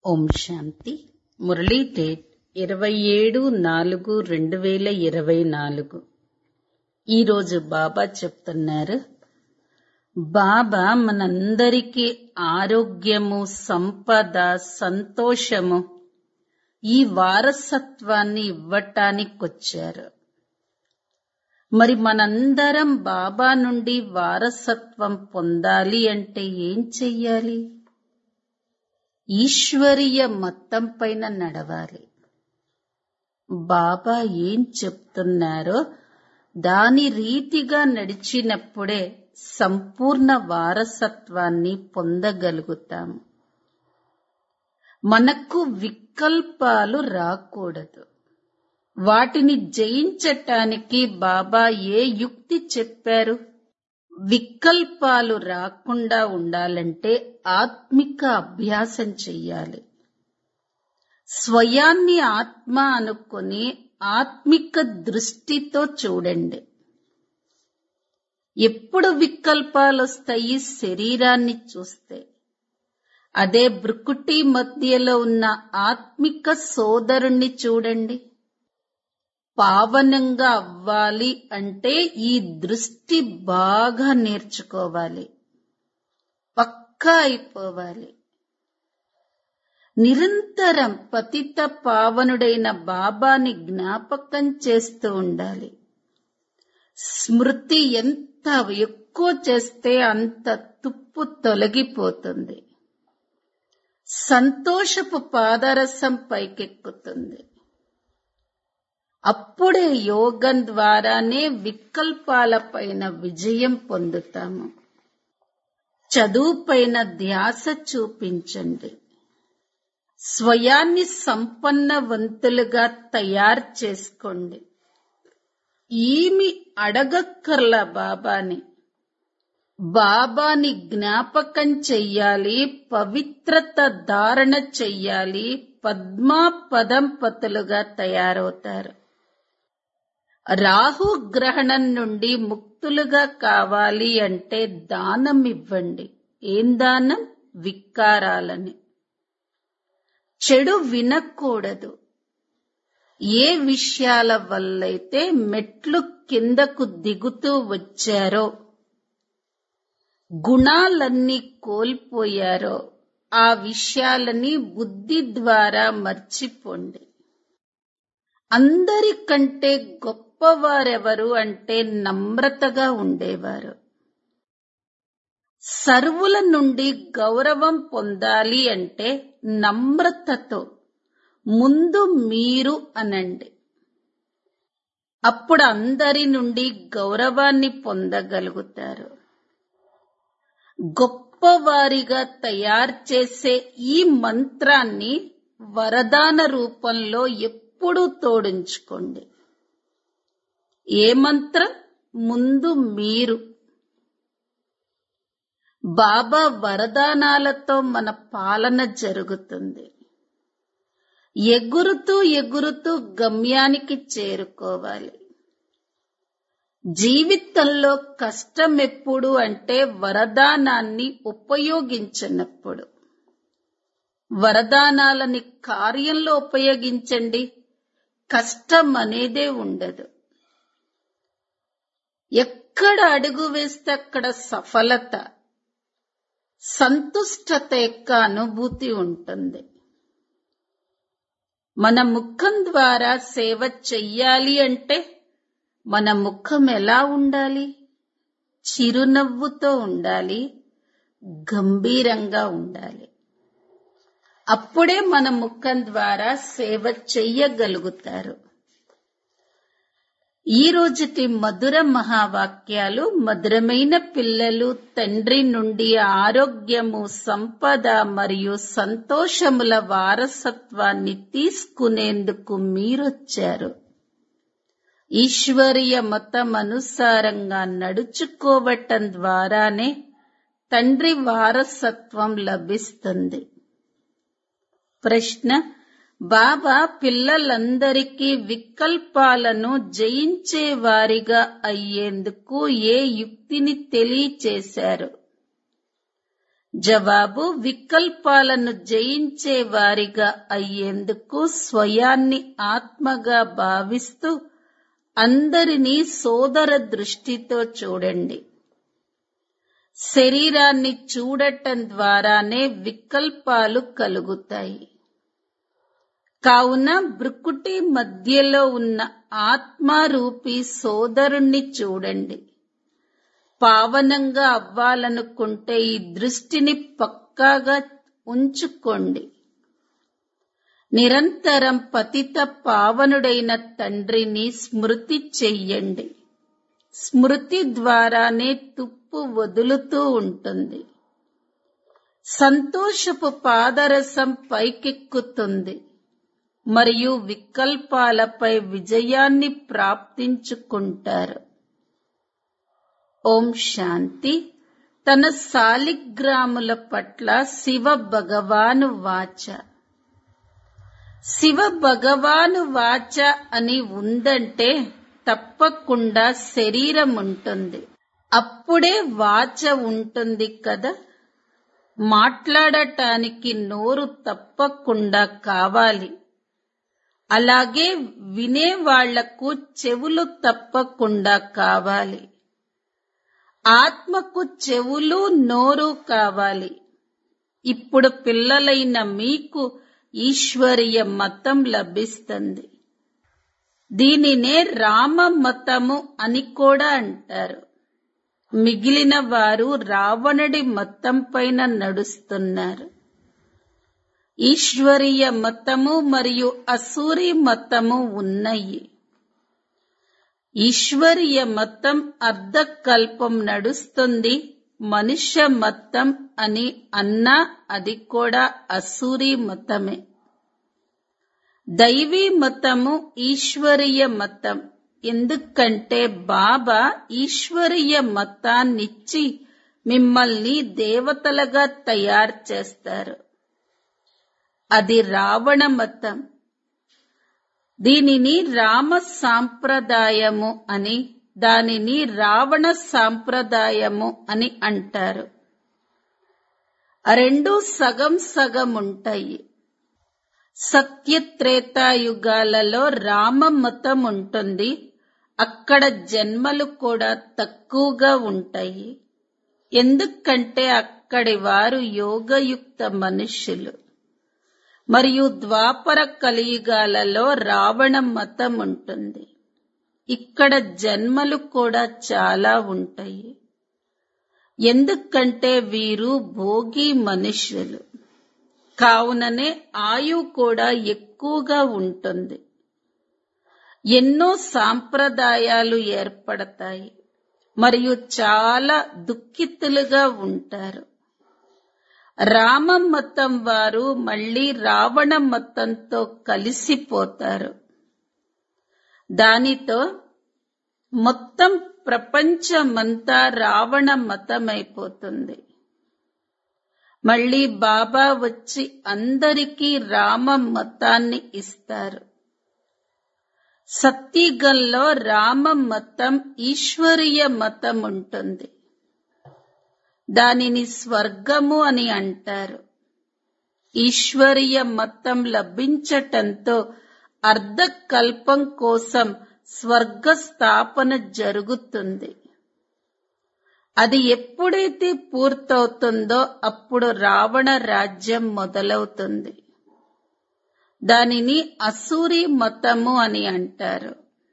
ఓం శాంతి Murali date ఇరవై ఏడు నాలుగు రెండు వేల ఇరవై నాలుగు ఈరోజు బాబా చెప్తున్నారు బాబా మనందరికీ ఆరోగ్యము సంపద సంతోషము ఈ వారసత్వాన్ని ఇవ్వటానికొచ్చారు మరి మనందరం బాబా నుండి వారసత్వం పొందాలి అంటే ఏం చెయ్యాలి ఈశ్వరీయ మొత్తం పైన నడవాలి బాబా ఏం చెప్తున్నారో దాని రీతిగా నడిచినప్పుడే సంపూర్ణ వారసత్వాన్ని పొందగలుగుతాము మనకు వికల్పాలు రాకూడదు వాటిని జయించటానికి బాబా ఏ యుక్తి చెప్పారు వికల్పాలు రాకుండా ఉండాలంటే ఆత్మిక అభ్యాసం చెయ్యాలి స్వయాన్ని ఆత్మ అనుకొని ఆత్మిక దృష్టితో చూడండి ఎప్పుడు వికల్పాలు వస్తాయి శరీరాన్ని చూస్తే అదే బ్రుకుటి మధ్యలో ఉన్న ఆత్మిక సోదరుణ్ణి చూడండి పావనంగా అవ్వాలి అంటే ఈ దృష్టి బాగా నేర్చుకోవాలి పక్కా అయిపోవాలి నిరంతరం పతిత పావనుడైన బాబాని జ్ఞాపకం చేస్తూ ఉండాలి స్మృతి ఎంత ఎక్కువ చేస్తే అంత తుప్పు తొలగిపోతుంది సంతోషపు పాదరసం పైకెక్కుతుంది అప్పుడే యోగం ద్వారానే వికల్పాలపైన విజయం పొందుతాము చదువుపైన ధ్యాస చూపించండి స్వయాన్ని సంపన్నవంతులుగా తయారు చేసుకోండి ఈమి అడగక్కర్ల బాబాని బాబాని జ్ఞాపకం చెయ్యాలి పవిత్రత ధారణ చెయ్యాలి పద్మా పదంపతులుగా తయారవుతారు రాహు గ్రహణం నుండి ముక్తులుగా కావాలి అంటే దానం ఇవ్వండి ఏం దానం వికారాలని చెడు వినకూడదు ఏ విషయాల వల్లైతే మెట్లు కిందకు దిగుతూ వచ్చారో గుణాలన్నీ కోల్పోయారో ఆ విషయాలని బుద్ధి ద్వారా మర్చిపోండి అందరికంటే గొప్పవారెవరు అంటే నమ్రతగా ఉండేవారు సర్వుల నుండి గౌరవం పొందాలి అంటే నమ్రతతో ముందు మీరు అనండి అప్పుడు అందరి నుండి గౌరవాన్ని పొందగలుగుతారు గొప్పవారిగా తయారు చేసే ఈ మంత్రాన్ని వరదాన రూపంలో ఎప్పుడూ తోడించుకోండి ఏ మంత్రం ముందు మీరు బాబా వరదానాలతో మన పాలన జరుగుతుంది ఎగురుతూ ఎగురుతూ గమ్యానికి చేరుకోవాలి జీవితంలో కష్టం ఎప్పుడు అంటే వరదానాన్ని ఉపయోగించినప్పుడు వరదానాలని కార్యంలో ఉపయోగించండి కష్టం అనేదే ఉండదు ఎక్కడ అడుగు వేస్తే అక్కడ సఫలత సంతుష్టత యొక్క అనుభూతి ఉంటుంది మన ముఖం ద్వారా సేవ చెయ్యాలి అంటే మన ముఖం ఎలా ఉండాలి చిరునవ్వుతో ఉండాలి గంభీరంగా ఉండాలి అప్పుడే మన ముఖం ద్వారా సేవ చెయ్యగలుగుతారు ఈ రోజుటి మధుర మహావాక్యాలు మధురమైన పిల్లలు తండ్రి నుండి ఆరోగ్యము సంపద మరియు సంతోషముల వారసత్వాన్ని తీసుకునేందుకు మీరొచ్చారు ఈశ్వరీయ మతం అనుసారంగా నడుచుకోవటం ద్వారానే తండ్రి వారసత్వం లభిస్తుంది ప్రశ్న బాబా పిల్లలందరికీ వికల్పాలను జయించే వారిగా అయ్యేందుకు ఏ యుక్తిని తెలియచేశారు జవాబు వికల్పాలను జయించే వారిగా అయ్యేందుకు స్వయాన్ని ఆత్మగా భావిస్తూ అందరినీ సోదర దృష్టితో చూడండి శరీరాన్ని చూడటం ద్వారానే వికల్పాలు కలుగుతాయి కావున బ్రుకుటి మధ్యలో ఉన్న ఆత్మారూపి సోదరుణ్ణి చూడండి పావనంగా అవ్వాలనుకుంటే ఈ దృష్టిని పక్కాగా ఉంచుకోండి నిరంతరం పతిత పావనుడైన తండ్రిని స్మృతి చెయ్యండి స్మృతి ద్వారానే తుప్పు వదులుతూ ఉంటుంది సంతోషపు పాదరసం పైకెక్కుతుంది మరియు వికల్పాలపై విజయాన్ని ప్రాప్తించుకుంటారు ఓం శాంతి తన సాలిగ్రాముల పట్ల శివ భగవాను వాచ శివ భగవాను వాచ అని ఉందంటే తప్పకుండా శరీరం ఉంటుంది అప్పుడే వాచ ఉంటుంది కదా మాట్లాడటానికి నోరు తప్పకుండా కావాలి అలాగే వినేవాళ్లకు చెవులు తప్పకుండా కావాలి ఆత్మకు చెవులు నోరు కావాలి ఇప్పుడు పిల్లలైన మీకు ఈశ్వరీయ మతం లభిస్తుంది దీనినే రామ మతము అని కూడా అంటారు మిగిలిన వారు రావణుడి మతం పైన నడుస్తున్నారు ఈశ్వరీయ మతము మరియు అసూరి మతము ఉన్నాయి ఈశ్వరీయ మతం అర్ధకల్పం నడుస్తుంది మనుష్య మతం అని అన్నా అది కూడా అసూరి మతమే దైవీ మతము ఈశ్వరీయ మతం ఎందుకంటే బాబా ఈశ్వరీయ మతాన్నిచ్చి మిమ్మల్ని దేవతలుగా తయారు చేస్తారు అది రావణ మతం దీనిని రామ సాంప్రదాయము అని దానిని రావణ సాంప్రదాయము అని అంటారు రెండు సగం సగం ఉంటాయి సత్యత్రేతాయుగాలలో రామ మతం ఉంటుంది అక్కడ జన్మలు కూడా తక్కువగా ఉంటాయి ఎందుకంటే అక్కడి వారు యోగయుక్త మనుష్యులు మరియు ద్వాపర కలియుగాలలో రావణ మతం ఉంటుంది ఇక్కడ జన్మలు కూడా చాలా ఉంటాయి ఎందుకంటే వీరు భోగి మనుష్యులు కావుననే ఆయు కూడా ఎక్కువగా ఉంటుంది ఎన్నో సాంప్రదాయాలు ఏర్పడతాయి మరియు చాలా దుఃఖితులుగా ఉంటారు రామ మతం వారు మళ్ళీ రావణ మతంతో కలిసిపోతారు దానితో మొత్తం ప్రపంచమంతా రావణ మతమైపోతుంది మళ్ళీ బాబా వచ్చి అందరికీ రామ మతాన్ని ఇస్తారు సత్యగంలో రామ మతం ఈశ్వరీయ మతం ఉంటుంది దానిని స్వర్గము అని అంటారు ఈశ్వరీయ మతం లభించటంతో అర్ధకల్పం కోసం స్వర్గ స్థాపన జరుగుతుంది అది ఎప్పుడైతే పూర్తవుతుందో అప్పుడు రావణ రాజ్యం మొదలవుతుంది దానిని అసూరి మతము అని అంటారు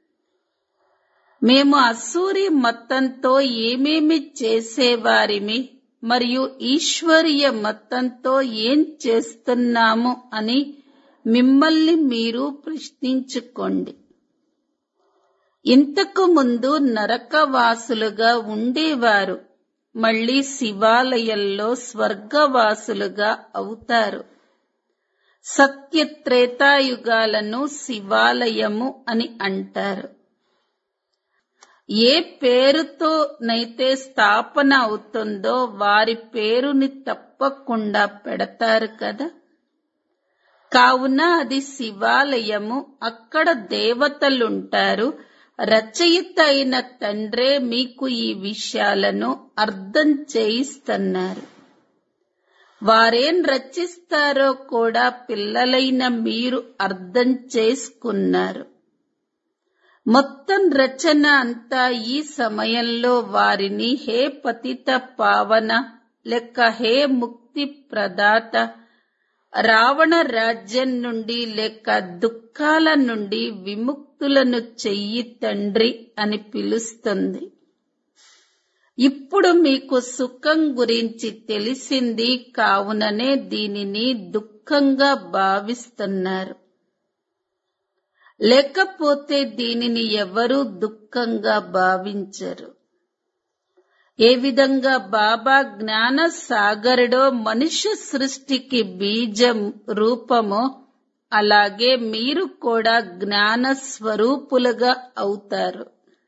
మేము అసూరి మతంతో ఏమేమి చేసేవారిమి మరియు ఈశ్వరీయ మతంతో ఏం చేస్తున్నాము అని మిమ్మల్ని మీరు ప్రశ్నించుకోండి ఇంతకు ముందు నరకవాసులుగా ఉండేవారు మళ్ళీ శివాలయంలో స్వర్గవాసులుగా అవుతారు సత్య త్రేతాయుగాలను శివాలయము అని అంటారు ఏ పేరుతోనైతే స్థాపన అవుతుందో వారి పేరుని తప్పకుండా పెడతారు కదా కావున అది శివాలయము అక్కడ దేవతలుంటారు రచయిత అయిన తండ్రే మీకు ఈ విషయాలను అర్థం చేయిస్తున్నారు వారేం రచిస్తారో కూడా పిల్లలైన మీరు అర్థం చేసుకున్నారు మొత్తం రచన అంతా ఈ సమయంలో వారిని హే పతిత పావన లెక్క హే ముక్తి ప్రదాత రావణ రాజ్యం నుండి లేక దుఃఖాల నుండి విముక్తులను చెయ్యి తండ్రి అని పిలుస్తుంది ఇప్పుడు మీకు సుఖం గురించి తెలిసింది కావుననే దీనిని దుఃఖంగా భావిస్తున్నారు లేకపోతే దీనిని ఎవరూ దుఃఖంగా భావించరు ఏ విధంగా బాబా జ్ఞాన సాగరుడో మనుష్య సృష్టికి బీజం రూపమో అలాగే మీరు కూడా జ్ఞాన స్వరూపులుగా అవుతారు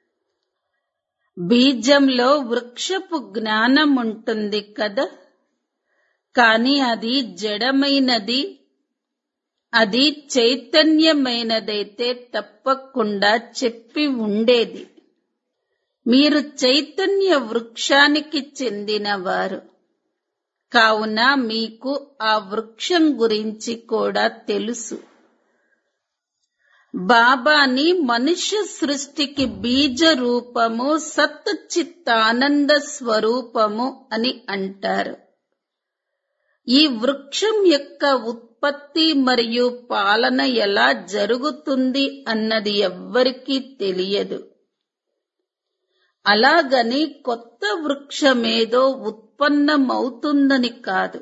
బీజంలో వృక్షపు జ్ఞానం ఉంటుంది కదా కానీ అది జడమైనది అది చైతన్యమైనదైతే తప్పకుండా చెప్పి ఉండేది మీరు చైతన్య వృక్షానికి చెందినవారు కావున మీకు ఆ వృక్షం గురించి కూడా తెలుసు బాబాని మనుష్య సృష్టికి బీజ రూపము సత్ చిత్తానంద స్వరూపము అని అంటారు ఈ వృక్షం యొక్క ఉత్పత్తి మరియు పాలన ఎలా జరుగుతుంది అన్నది ఎవ్వరికీ తెలియదు అలాగని కొత్త వృక్షమేదో ఉత్పన్నమవుతుందని కాదు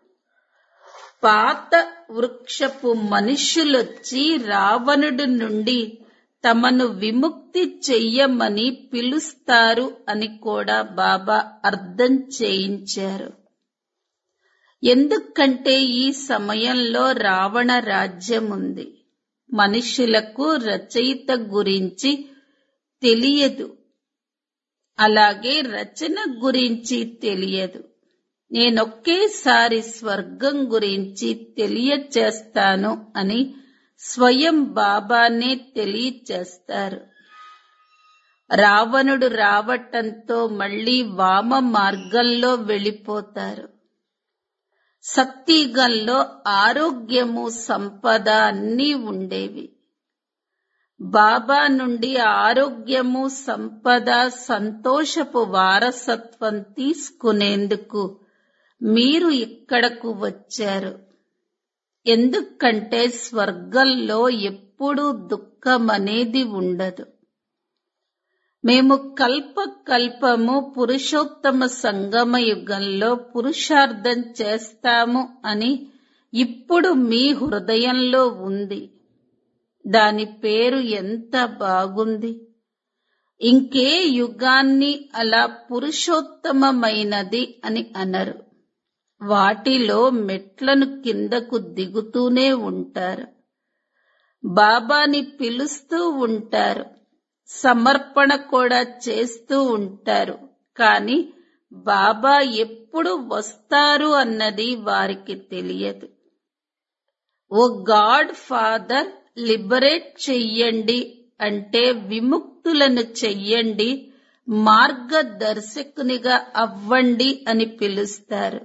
పాత వృక్షపు మనుష్యులొచ్చి రావణుడి నుండి తమను విముక్తి చెయ్యమని పిలుస్తారు అని కూడా బాబా అర్థం చేయించారు ఎందుకంటే ఈ సమయంలో రావణ రాజ్యం ఉంది మనుషులకు రచయిత గురించి తెలియదు అలాగే రచన గురించి తెలియదు నేనొకేసారి స్వర్గం గురించి తెలియచేస్తాను అని స్వయం బాబానే తెలియచేస్తారు రావణుడు రావటంతో మళ్ళీ వామ మార్గంలో వెళ్ళిపోతారు సత్తిగంలో ఆరోగ్యము సంపద అన్నీ ఉండేవి బాబా నుండి ఆరోగ్యము సంపద సంతోషపు వారసత్వం తీసుకునేందుకు మీరు ఇక్కడకు వచ్చారు ఎందుకంటే స్వర్గంలో ఎప్పుడూ దుఃఖం అనేది ఉండదు మేము కల్ప కల్పము పురుషోత్తమ సంగమ యుగంలో పురుషార్థం చేస్తాము అని ఇప్పుడు మీ హృదయంలో ఉంది దాని పేరు ఎంత బాగుంది ఇంకే యుగాన్ని అలా పురుషోత్తమమైనది అని అనరు వాటిలో మెట్లను కిందకు దిగుతూనే ఉంటారు బాబాని పిలుస్తూ ఉంటారు సమర్పణ కూడా చేస్తూ ఉంటారు కానీ బాబా ఎప్పుడు వస్తారు అన్నది వారికి తెలియదు ఓ గాడ్ ఫాదర్ లిబరేట్ చెయ్యండి అంటే విముక్తులను చెయ్యండి మార్గదర్శకునిగా అవ్వండి అని పిలుస్తారు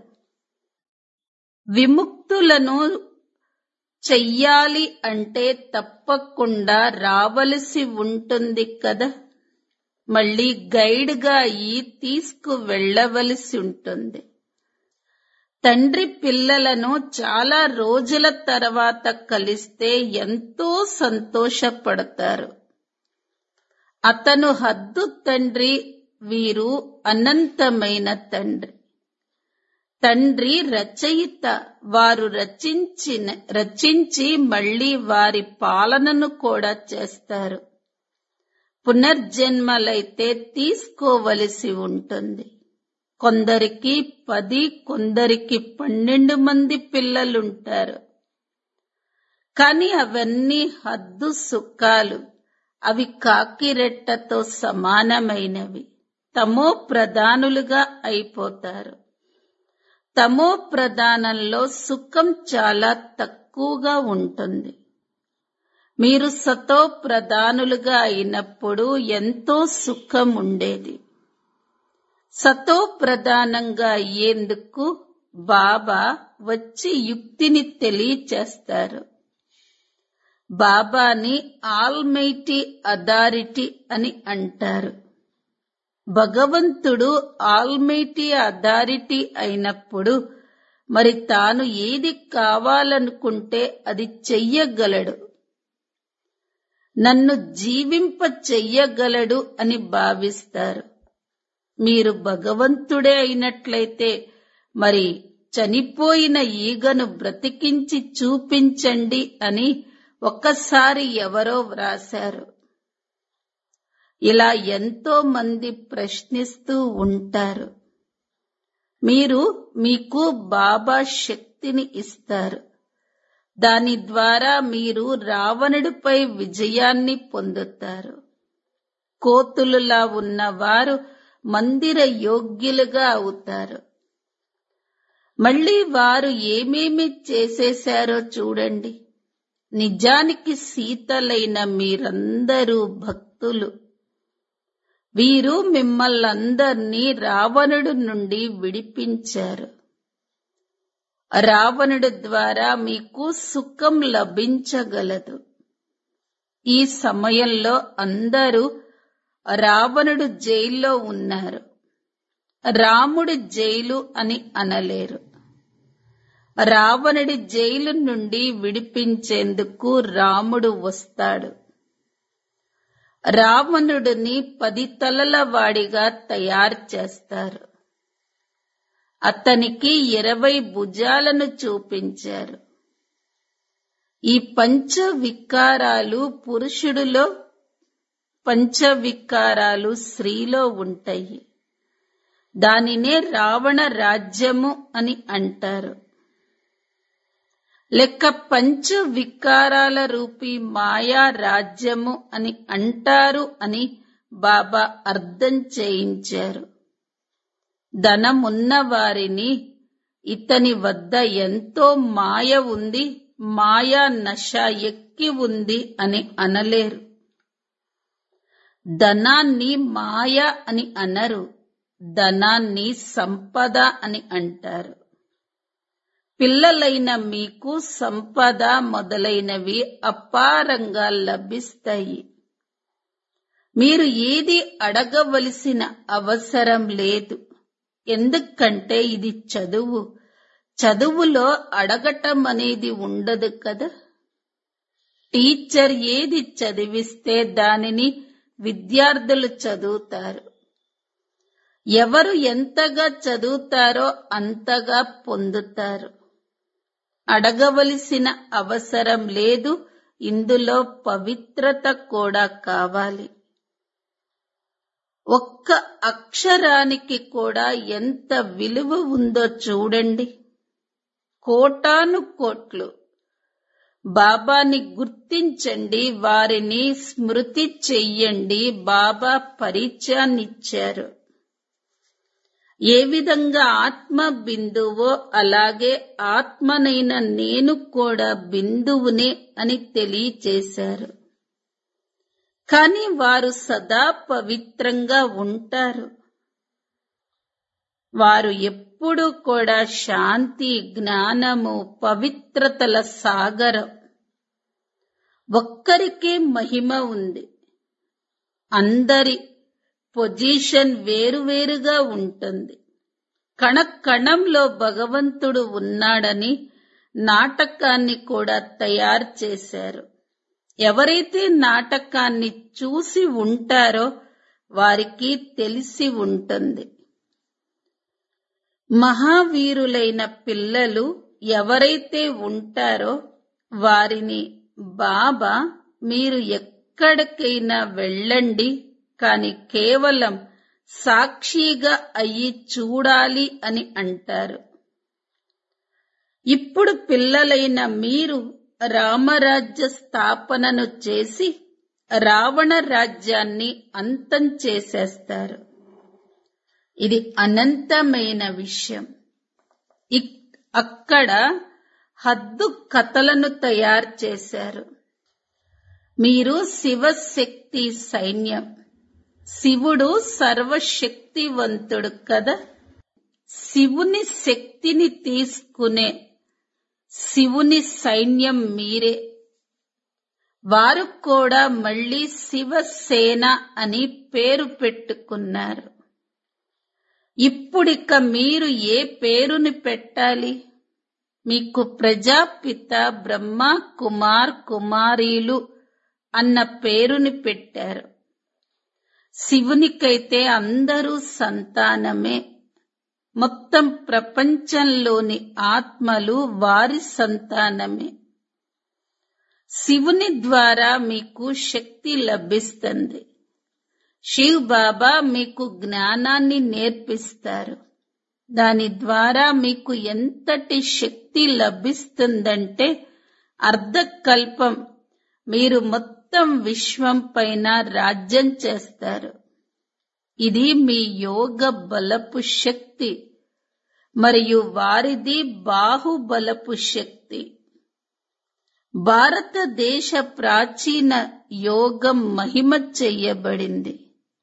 విముక్తులను చెయ్యాలి అంటే తప్పకుండా రావలసి ఉంటుంది కదా మళ్ళీ గైడ్గా అయ్యి తీసుకు వెళ్ళవలసి ఉంటుంది తండ్రి పిల్లలను చాలా రోజుల తర్వాత కలిస్తే ఎంతో సంతోషపడతారు అతను హద్దు తండ్రి వీరు అనంతమైన తండ్రి తండ్రి రచయిత వారు రచించిన రచించి మళ్ళీ వారి పాలనను కూడా చేస్తారు పునర్జన్మలైతే తీసుకోవలసి ఉంటుంది కొందరికి పది కొందరికి పన్నెండు మంది పిల్లలుంటారు కాని అవన్నీ హద్దు సుఖాలు అవి కాకిరెట్టతో సమానమైనవి తమో ప్రధానులుగా అయిపోతారు తమో ప్రధానంలో సుఖం చాలా తక్కువగా ఉంటుంది మీరు సతో ప్రధానులుగా అయినప్పుడు ఎంతో సుఖం ఉండేది సతో ప్రధానంగా అయ్యేందుకు బాబా వచ్చి యుక్తిని తెలియచేస్తారు బాబాని ఆల్మైటీ అథారిటీ అని అంటారు భగవంతుడు ఆల్మైటీ అథారిటీ అయినప్పుడు మరి తాను ఏది కావాలనుకుంటే అది చెయ్యగలడు నన్ను జీవింప చెయ్యగలడు అని భావిస్తారు మీరు భగవంతుడే అయినట్లయితే మరి చనిపోయిన ఈగను బ్రతికించి చూపించండి అని ఒక్కసారి ఎవరో వ్రాశారు ఇలా ఎంతో మంది ప్రశ్నిస్తూ ఉంటారు మీరు మీకు బాబా శక్తిని ఇస్తారు దాని ద్వారా మీరు రావణుడిపై విజయాన్ని పొందుతారు కోతులులా ఉన్నవారు మందిర యోగ్యులుగా అవుతారు మళ్ళీ వారు ఏమేమి చేసేశారో చూడండి నిజానికి సీతలైన మీరందరూ భక్తులు వీరు మిమ్మల్నందర్నీ రావణుడు నుండి విడిపించారు రావణుడు ద్వారా మీకు సుఖం లభించగలదు ఈ సమయంలో అందరూ రావణుడు జైల్లో ఉన్నారు రాముడి జైలు అని అనలేరు రావణుడి జైలు నుండి విడిపించేందుకు రాముడు వస్తాడు రావణుడిని పది తలల వాడిగా తయారు చేస్తారు అతనికి ఇరవై భుజాలను చూపించారు ఈ పంచ వికారాలు పురుషుడిలో పంచ వికారాలు స్త్రీలో ఉంటాయి దానినే రావణ రాజ్యము అని అంటారు లెక్క పంచ వికారాల రూపీ మాయా రాజ్యము అని అంటారు అని బాబా అర్థం చేయించారు ధనమున్న వారిని ఇతని వద్ద ఎంతో మాయ ఉంది మాయా నశ ఎక్కి ఉంది అని అనలేరు ధనాన్ని మాయ అని అనరు ధనాన్ని సంపద అని అంటారు పిల్లలైన మీకు సంపద మొదలైనవి అపారంగా లభిస్తాయి మీరు ఏది అడగవలసిన అవసరం లేదు ఎందుకంటే ఇది చదువు చదువులో అడగటం అనేది ఉండదు కదా టీచర్ ఏది చదివిస్తే దానిని విద్యార్థులు చదువుతారు ఎవరు ఎంతగా చదువుతారో అంతగా పొందుతారు అడగవలసిన అవసరం లేదు ఇందులో పవిత్రత కూడా కావాలి ఒక్క అక్షరానికి కూడా ఎంత విలువ ఉందో చూడండి కోటాను కోట్లు బాబాని గుర్తించండి వారిని స్మృతి చెయ్యండి బాబా పరిచయాన్నిచ్చారు ఏ విధంగా ఆత్మ బిందువో అలాగే ఆత్మనైన నేను కూడా బిందువునే అని తెలియచేశారు కానీ వారు సదా పవిత్రంగా ఉంటారు వారు ఎప్పుడూ కూడా శాంతి జ్ఞానము పవిత్రతల సాగరం ఒక్కరికే మహిమ ఉంది అందరి పొజిషన్ వేరువేరుగా ఉంటుంది కణ కణంలో భగవంతుడు ఉన్నాడని నాటకాన్ని కూడా తయారు చేశారు ఎవరైతే నాటకాన్ని చూసి ఉంటారో వారికి తెలిసి ఉంటుంది మహావీరులైన పిల్లలు ఎవరైతే ఉంటారో వారిని బాబా మీరు ఎక్కడికైనా వెళ్ళండి కాని కేవలం సాక్షిగా అయ్యి చూడాలి అని అంటారు ఇప్పుడు పిల్లలైన మీరు రామరాజ్య స్థాపనను చేసి రావణ రాజ్యాన్ని అంతం చేసేస్తారు ఇది అనంతమైన విషయం ఇక్- అక్కడ హద్దు కథలను తయారు చేశారు మీరు శివశక్తి సైన్యం శివుడు సర్వశక్తివంతుడు కదా శివుని శక్తిని తీసుకునే శివుని సైన్యం మీరే వారు కూడా మళ్ళీ శివసేన అని పేరు పెట్టుకున్నారు ఇప్పుడిక మీరు ఏ పేరుని పెట్టాలి మీకు ప్రజాపిత బ్రహ్మ కుమార్ కుమారీలు అన్న పేరుని పెట్టారు శివునికైతే అందరూ సంతానమే మొత్తం ప్రపంచంలోని ఆత్మలు వారి సంతానమే శివుని ద్వారా మీకు శక్తి లభిస్తుంది శివ్ బాబా మీకు జ్ఞానాన్ని నేర్పిస్తారు దాని ద్వారా మీకు ఎంతటి శక్తి లభిస్తుందంటే అర్ధకల్పం మీరు మొత్తం విశ్వం పైన రాజ్యం చేస్తారు ఇది మీ యోగ బలపు శక్తి మరియు వారిది బాహుబలపు శక్తి భారతదేశ ప్రాచీన యోగం మహిమ చెయ్యబడింది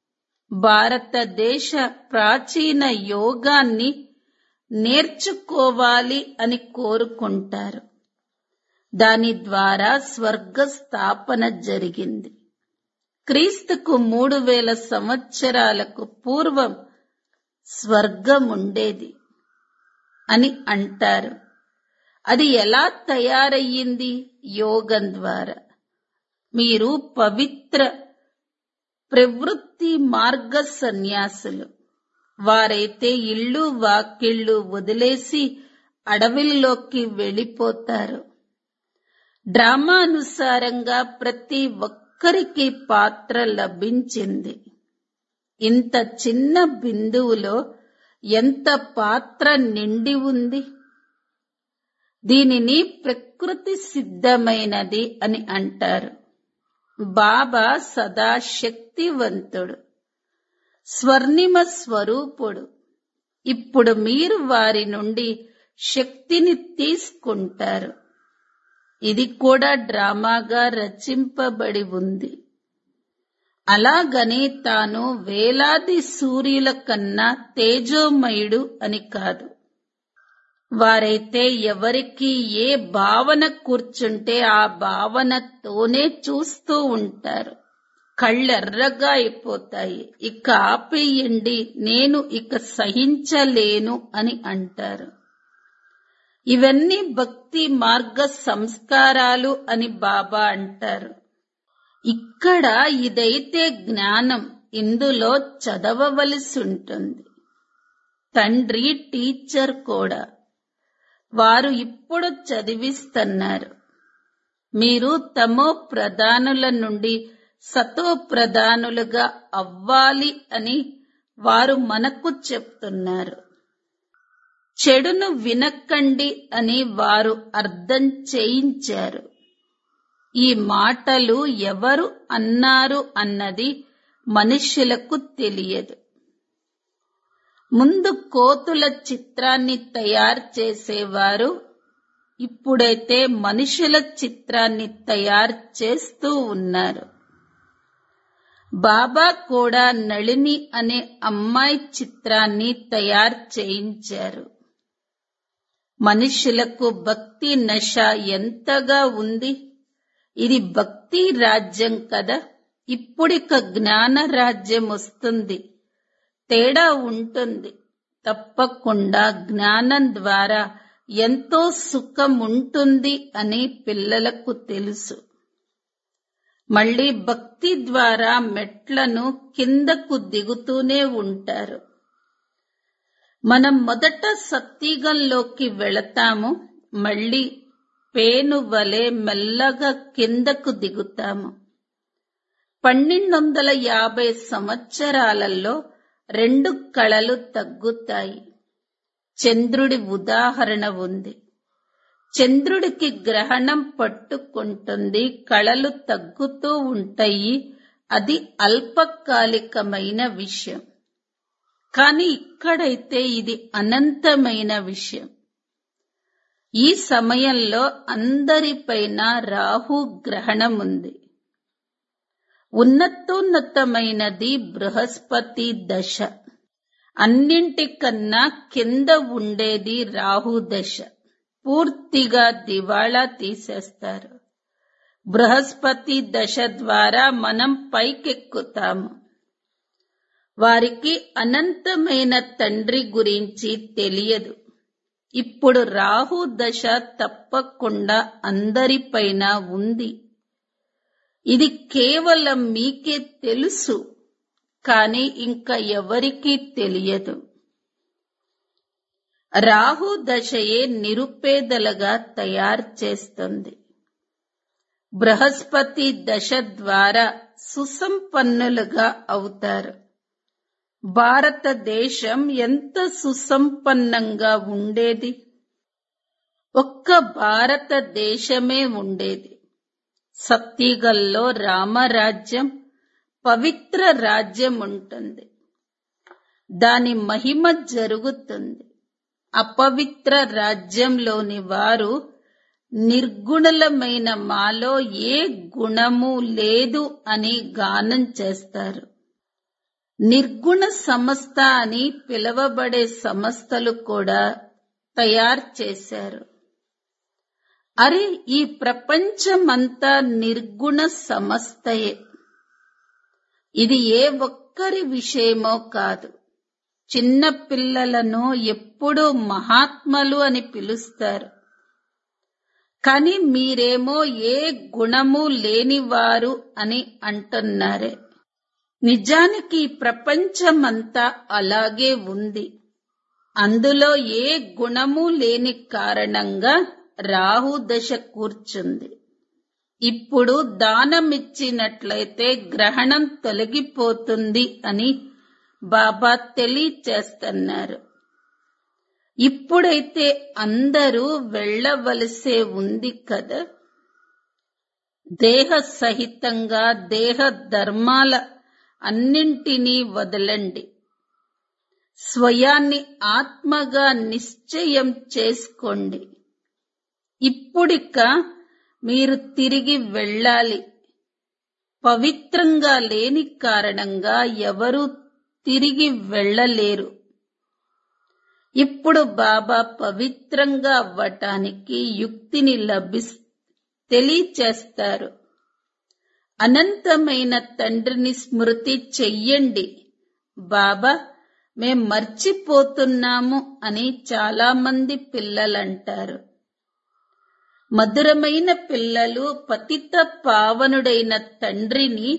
భారతదేశ ప్రాచీన యోగాన్ని నేర్చుకోవాలి అని కోరుకుంటారు దాని ద్వారా స్వర్గ స్థాపన జరిగింది క్రీస్తుకు మూడు వేల సంవత్సరాలకు పూర్వం స్వర్గం ఉండేది అని అంటారు అది ఎలా తయారయ్యింది యోగం ద్వారా మీరు పవిత్ర ప్రవృత్తి మార్గ సన్యాసులు వారైతే ఇళ్ళు వాకిళ్ళు వదిలేసి అడవిల్లోకి వెళ్ళిపోతారు డ్రామానుసారంగా ప్రతి ఒక్కరికి పాత్ర లభించింది ఇంత చిన్న బిందువులో ఎంత పాత్ర నిండి ఉంది దీనిని ప్రకృతి సిద్ధమైనది అని అంటారు బాబా సదా శక్తివంతుడు స్వర్ణిమ స్వరూపుడు ఇప్పుడు మీరు వారి నుండి శక్తిని తీసుకుంటారు ఇది కూడా డ్రామాగా రచింపబడి ఉంది అలాగని తాను వేలాది సూర్యుల కన్నా తేజోమయుడు అని కాదు వారైతే ఎవరికి ఏ భావన కూర్చుంటే ఆ భావనతోనే చూస్తూ ఉంటారు కళ్ళెర్రగా అయిపోతాయి ఇక ఆపేయండి నేను ఇక సహించలేను అని అంటారు ఇవన్నీ భక్తి మార్గ సంస్కారాలు అని బాబా అంటారు ఇక్కడ ఇదైతే జ్ఞానం ఇందులో చదవవలసి ఉంటుంది తండ్రి టీచర్ కూడా వారు ఇప్పుడు చదివిస్తున్నారు మీరు తమో ప్రధానుల నుండి సతో ప్రధానులుగా అవ్వాలి అని వారు మనకు చెప్తున్నారు చెడును వినకండి అని వారు అర్థం చేయించారు ఈ మాటలు ఎవరు అన్నారు అన్నది మనుష్యులకు తెలియదు ముందు కోతుల చిత్రాన్ని తయారు చేసేవారు ఇప్పుడైతే మనుషుల చిత్రాన్ని తయారు చేస్తూ ఉన్నారు బాబా కూడా నళిని అనే అమ్మాయి చిత్రాన్ని తయారు చేయించారు మనుషులకు భక్తి నశ ఎంతగా ఉంది ఇది భక్తి రాజ్యం కదా ఇప్పుడిక జ్ఞాన రాజ్యం వస్తుంది తేడా ఉంటుంది తప్పకుండా జ్ఞానం ద్వారా ఎంతో సుఖం ఉంటుంది అని పిల్లలకు తెలుసు మళ్ళీ భక్తి ద్వారా మెట్లను కిందకు దిగుతూనే ఉంటారు మనం మొదట సత్యుగంలోకి వెళతాము మళ్ళీ పేను వలె మెల్లగా కిందకు దిగుతాము పన్నెండు వందల యాభై సంవత్సరాలలో రెండు కళలు తగ్గుతాయి చంద్రుడి ఉదాహరణ ఉంది చంద్రుడికి గ్రహణం పట్టుకుంటుంది కళలు తగ్గుతూ ఉంటాయి అది అల్పకాలికమైన విషయం కానీ ఇక్కడైతే ఇది అనంతమైన విషయం ఈ సమయంలో అందరిపైన రాహు గ్రహణం ఉంది ఉన్నతోన్నతమైనది బృహస్పతి దశ అన్నింటికన్నా కింద ఉండేది రాహు దశ పూర్తిగా దివాళా తీసేస్తారు బృహస్పతి దశ ద్వారా మనం పైకెక్కుతాము వారికి అనంతమైన తండ్రి గురించి తెలియదు ఇప్పుడు రాహు దశ తప్పకుండా అందరిపైన ఉంది ఇది కేవలం మీకే తెలుసు కానీ ఇంకా ఎవరికీ తెలియదు రాహు దశయే నిరుపేదలుగా తయారు చేస్తుంది బృహస్పతి దశ ద్వారా సుసంపన్నులుగా అవుతారు భారతదేశం ఎంత సుసంపన్నంగా ఉండేది ఒక్క భారతదేశమే ఉండేది సత్తిగల్లో రామరాజ్యం పవిత్ర రాజ్యం ఉంటుంది దాని మహిమ జరుగుతుంది అపవిత్ర రాజ్యంలోని వారు నిర్గుణలమైన మాలో ఏ గుణము లేదు అని గానం చేస్తారు నిర్గుణ సంస్థ అని పిలువబడే సంస్థలు కూడా తయారు చేశారు అరే ఈ ప్రపంచమంతా నిర్గుణ సంస్థయే ఇది ఏ ఒక్కరి విషయమో కాదు చిన్న పిల్లలను ఎప్పుడూ మహాత్మలు అని పిలుస్తారు కానీ మీరేమో ఏ గుణము లేనివారు అని అంటున్నారే నిజానికి ఈ ప్రపంచమంతా అలాగే ఉంది అందులో ఏ గుణము లేని కారణంగా రాహు దశ కూర్చుంది ఇప్పుడు దానమిచ్చినట్లయితే గ్రహణం తొలగిపోతుంది అని బాబా తెలియచేస్తున్నారు ఇప్పుడైతే అందరూ వెళ్ళవలసే ఉంది కదా దేహ సహితంగా దేహ ధర్మాల అన్నింటినీ వదలండి స్వయాన్ని ఆత్మగా నిశ్చయం చేసుకోండి ఇప్పుడిక మీరు తిరిగి వెళ్ళాలి పవిత్రంగా లేని కారణంగా ఎవరూ తిరిగి వెళ్ళలేరు ఇప్పుడు బాబా పవిత్రంగా అవ్వటానికి యుక్తిని లభిస్ తెలియచేస్తారు అనంతమైన తండ్రిని స్మృతి చెయ్యండి బాబా మేం మర్చిపోతున్నాము అని చాలా మంది పిల్లలంటారు మధురమైన పిల్లలు పతిత పావనుడైన తండ్రిని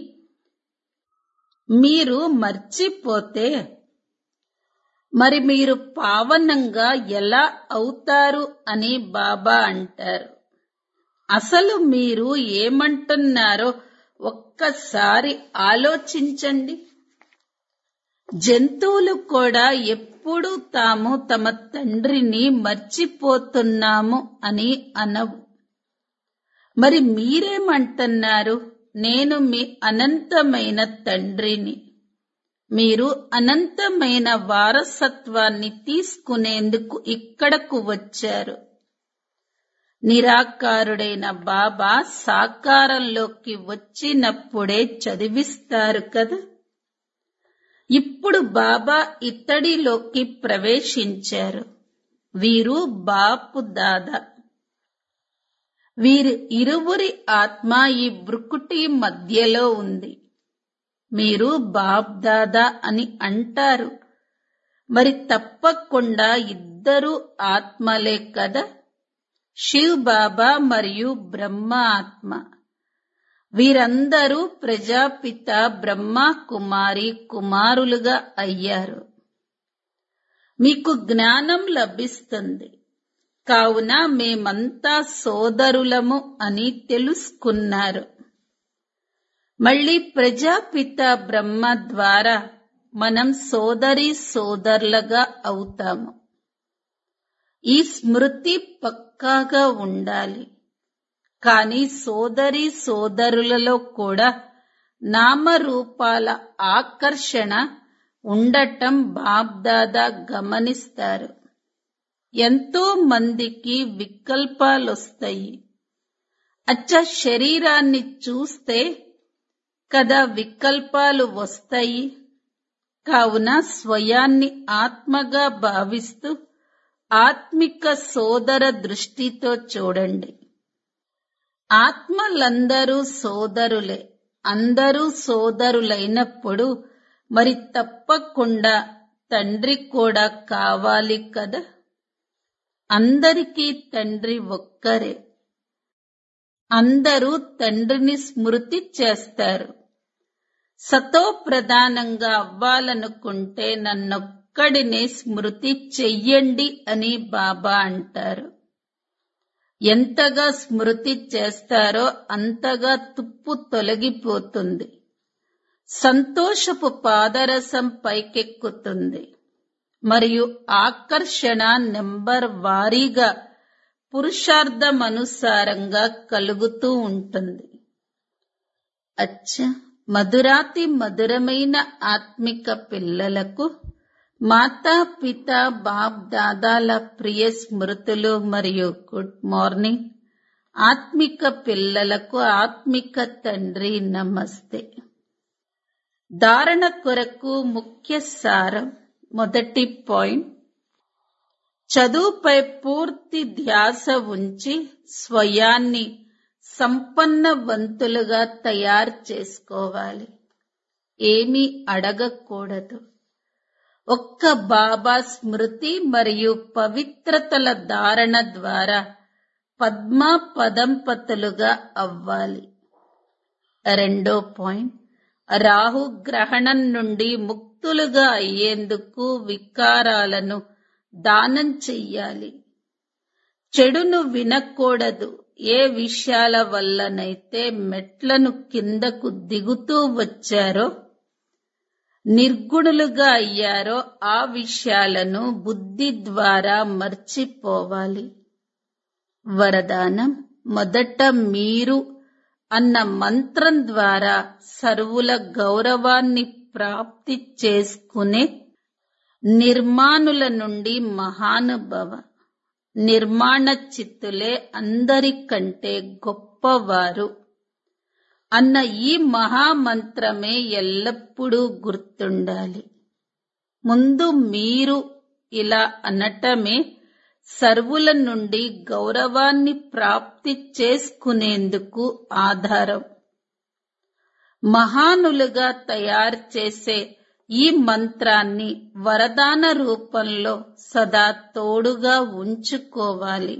మీరు మర్చిపోతే మరి మీరు పావనంగా ఎలా అవుతారు అని బాబా అంటారు అసలు మీరు ఏమంటున్నారో ఒక్కసారి ఆలోచించండి జంతువులు కూడా ఎప్పుడు తాము తమ తండ్రిని మర్చిపోతున్నాము అని అనవు మరి మీరేమంటున్నారు నేను మీ అనంతమైన తండ్రిని మీరు అనంతమైన వారసత్వాన్ని తీసుకునేందుకు ఇక్కడకు వచ్చారు నిరాకారుడైన బాబా సాకారంలోకి వచ్చినప్పుడే చదివిస్తారు కదా ఇప్పుడు బాబా ఇత్తడిలోకి ప్రవేశించారు వీరు బాపు దాదా వీరి ఇరువురి ఆత్మ ఈ బ్రుకుటి మధ్యలో ఉంది మీరు బాప్ దాదా అని అంటారు మరి తప్పకుండా ఇద్దరు ఆత్మలే కదా శివ్ బాబా మరియు బ్రహ్మ ఆత్మ వీరందరూ ప్రజాపిత బ్రహ్మ కుమారి కుమారులుగా అయ్యారు మీకు జ్ఞానం లభిస్తుంది కావున మేమంతా సోదరులము అని తెలుసుకున్నారు మళ్ళీ ప్రజాపిత బ్రహ్మ ద్వారా మనం సోదరి సోదరులుగా అవుతాము ఈ స్మృతి పక్కాగా ఉండాలి కానీ సోదరి సోదరులలో కూడా నామరూపాల ఆకర్షణ ఉండటం బాబ్దాదా గమనిస్తారు ఎంతో మందికి వికల్పాలొస్తాయి అచ్చ శరీరాన్ని చూస్తే కదా వికల్పాలు వస్తాయి కావున స్వయాన్ని ఆత్మగా భావిస్తూ ఆత్మిక సోదర దృష్టితో చూడండి ఆత్మలందరూ సోదరులే అందరూ సోదరులైనప్పుడు మరి తప్పకుండా తండ్రి కూడా కావాలి కదా అందరికీ తండ్రి ఒక్కరే అందరూ తండ్రిని స్మృతి చేస్తారు సతో ప్రధానంగా అవ్వాలనుకుంటే నన్నొక్కడినే స్మృతి చెయ్యండి అని బాబా అంటారు ఎంతగా స్మృతి చేస్తారో అంతగా తుప్పు తొలగిపోతుంది సంతోషపు పాదరసం పైకెక్కుతుంది మరియు ఆకర్షణ నెంబర్ వారీగా పురుషార్థమనుసారంగా కలుగుతూ ఉంటుంది అచ్చ మధురాతి మధురమైన ఆత్మిక పిల్లలకు మాతా పిత బాప్ దాదాల ప్రియ స్మృతులు మరియు గుడ్ మార్నింగ్ ఆత్మిక పిల్లలకు ఆత్మిక తండ్రి నమస్తే ధారణ కొరకు ముఖ్య సారం మొదటి పాయింట్ చదువుపై పూర్తి ధ్యాస ఉంచి స్వయాన్ని సంపన్నవంతులుగా తయారు చేసుకోవాలి ఏమీ అడగకూడదు ఒక్క బాబా స్మృతి మరియు పవిత్రతల ధారణ ద్వారా పద్మ పదంపతులుగా అవ్వాలి రెండో పాయింట్ రాహు గ్రహణం నుండి ముక్తులుగా అయ్యేందుకు వికారాలను దానం చెయ్యాలి చెడును వినకూడదు ఏ విషయాల వల్లనైతే మెట్లను కిందకు దిగుతూ వచ్చారో నిర్గుణులుగా అయ్యారో ఆ విషయాలను బుద్ధి ద్వారా మర్చిపోవాలి వరదానం మొదట మీరు అన్న మంత్రం ద్వారా సర్వుల గౌరవాన్ని ప్రాప్తి చేసుకునే నిర్మాణుల నుండి మహానుభవ నిర్మాణ చిత్తులే అందరికంటే గొప్పవారు అన్న ఈ మహామంత్రమే ఎల్లప్పుడూ గుర్తుండాలి ముందు మీరు ఇలా అనటమే సర్వుల నుండి గౌరవాన్ని ప్రాప్తి చేసుకునేందుకు ఆధారం మహానులుగా తయారు చేసే ఈ మంత్రాన్ని వరదాన రూపంలో సదా తోడుగా ఉంచుకోవాలి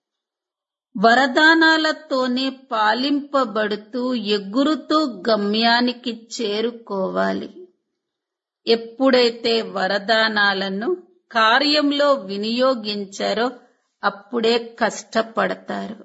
వరదానాలతోనే పాలింపబడుతూ ఎగురుతూ గమ్యానికి చేరుకోవాలి ఎప్పుడైతే వరదానాలను కార్యంలో వినియోగించారో అప్పుడే కష్టపడతారు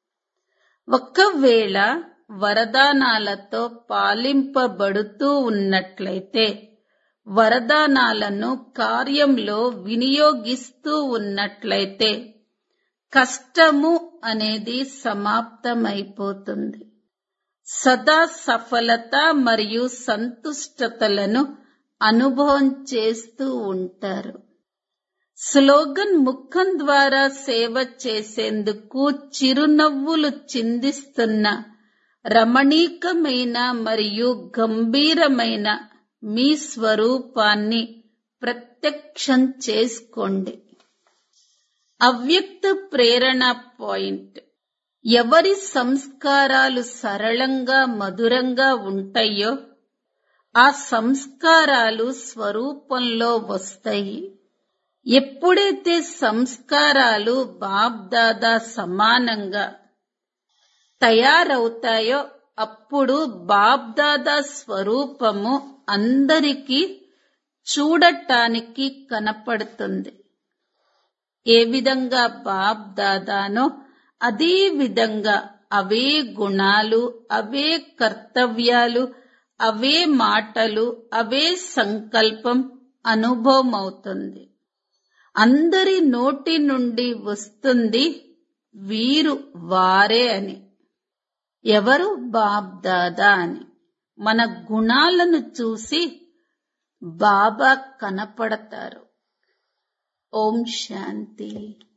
ఒకవేళ వరదానాలతో పాలింపబడుతూ ఉన్నట్లయితే వరదానాలను కార్యంలో వినియోగిస్తూ ఉన్నట్లయితే కష్టము అనేది సమాప్తమైపోతుంది సదా సఫలత మరియు సంతుష్టతలను అనుభవం చేస్తూ ఉంటారు స్లోగన్ ముఖం ద్వారా సేవ చేసేందుకు చిరునవ్వులు చిందిస్తున్న రమణీకమైన మరియు గంభీరమైన మీ స్వరూపాన్ని ప్రత్యక్షం చేసుకోండి అవ్యక్త ప్రేరణ పాయింట్ ఎవరి సంస్కారాలు సరళంగా మధురంగా ఉంటాయో ఆ సంస్కారాలు స్వరూపంలో వస్తాయి ఎప్పుడైతే సంస్కారాలు బాబ్దాదా సమానంగా తయారవుతాయో అప్పుడు బాబ్దాదా స్వరూపము అందరికీ చూడటానికి కనపడుతుంది ఏ విధంగా బాబ్ దాదానో అదే విధంగా అవే గుణాలు అవే కర్తవ్యాలు అవే మాటలు అవే సంకల్పం అనుభవం అవుతుంది అందరి నోటి నుండి వస్తుంది వీరు వారే అని ఎవరు బాబ్ దాదా అని మన గుణాలను చూసి బాబా కనపడతారు ఓం శాంతి